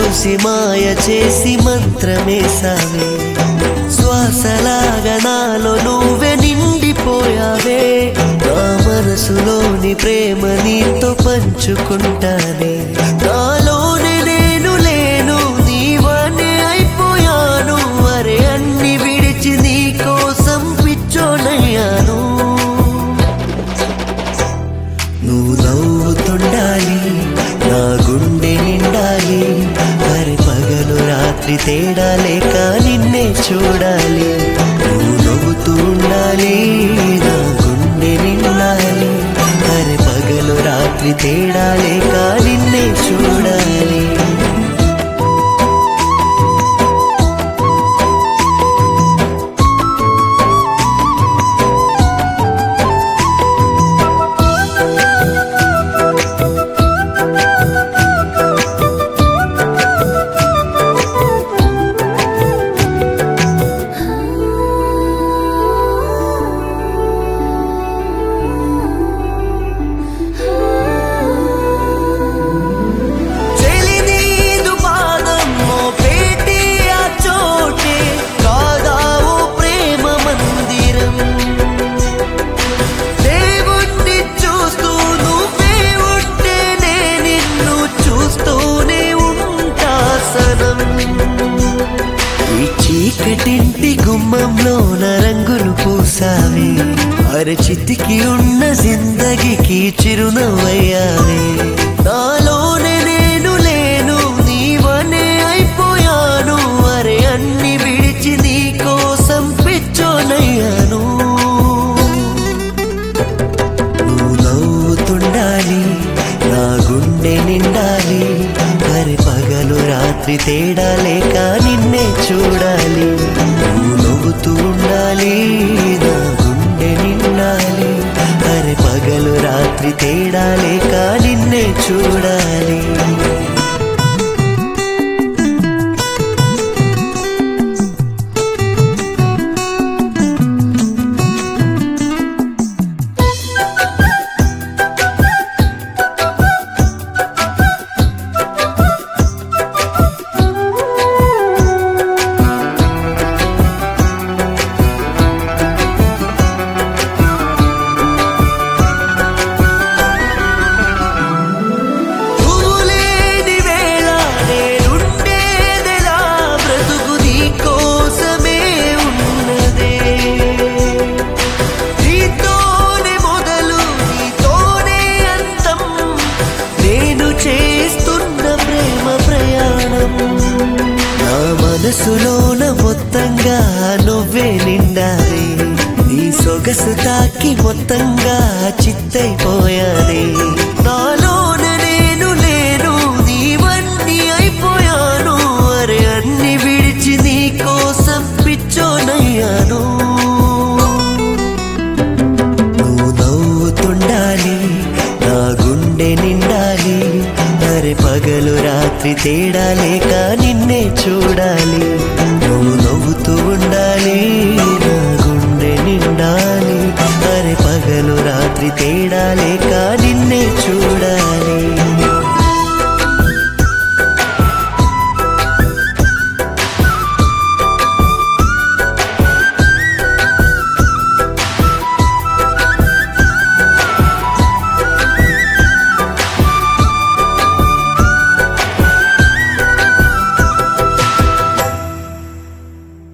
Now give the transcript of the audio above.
చూసి మాయ చేసి మంత్రమేసావే శ్వాసలాగా నాలో నువ్వే నిండిపోయావే నా మనసులోని ప్రేమ నీతో పంచుకుంటానే నాలోనే నేను లేను నీవనే అయిపోయాను అరే అన్ని విడిచి నీ కోసం పిచ్చోనయ్యాను నువ్వు నవ్వుతుండాలి నా గుండె నిండాలి మరి పగలు రాత్రి తేడా లేక నిన్నే చూడాలి నువ్వు నవ్వుతూ ఉండాలి నా గుండె నిండాలి మరి పగలు రాత్రి తేడా లేక నిన్నే చూడాలి చెలినీదు పాదము పేటి ఆ చోటే కాదావు ప్రేమ మందిరం దేవుణ్ణి చూస్తూ నువ్వే ఉంటే నే నిన్ను చూస్తూనే ఉంటా సనం ఈ చీకటింటి గుమ్మంలో రంగులు పూసావే అరచితికి ఉన్న జిందగికి చిరునవ్వయ్యావే నాలోనే నేను లేను నీవనే అయిపోయాను అరే అన్ని విడిచి నీ కోసం పిచ్చోనయ్యాను నువ్వు నవ్వుతుండాలి నా గుండె నిండాలి మరి పగలు రాత్రి తేడా లేక నిన్నే చూడాలి నువ్వు నవ్వుతూ ఉండాలి నా గుండె నిండాలి మరి పగలు రాత్రి తేడా లేక నిన్నే చూడాలి నువ్వు లేని వేళ నేనుండేదెలా బ్రతుకు నీ కోసమే ఉన్నదే నీతోనే మొదలు నీతోనే అంతం నేను చేస్తున్న ప్రేమ ప్రయాణం నా మనసులోన మొత్తంగా నువ్వే నిండాలి నీ సొగసు తాకి మొత్తంగా చిత్తైపోయానే నాలోన నేను లేను నీవన్నీ అయిపోయాను అరే అన్ని విడిచి నీ కోసం పిచ్చోనయ్యాను నువ్వు నవ్వుతుండాలి నా గుండె నిండాలి అరే పగలు రాత్రి తేడా లేక నిన్నే చూడాలి నువ్వు నవ్వుతూ ఉండాలి నా గుండె నిండాలి అరే పగలు రాత్రి తేడా లేక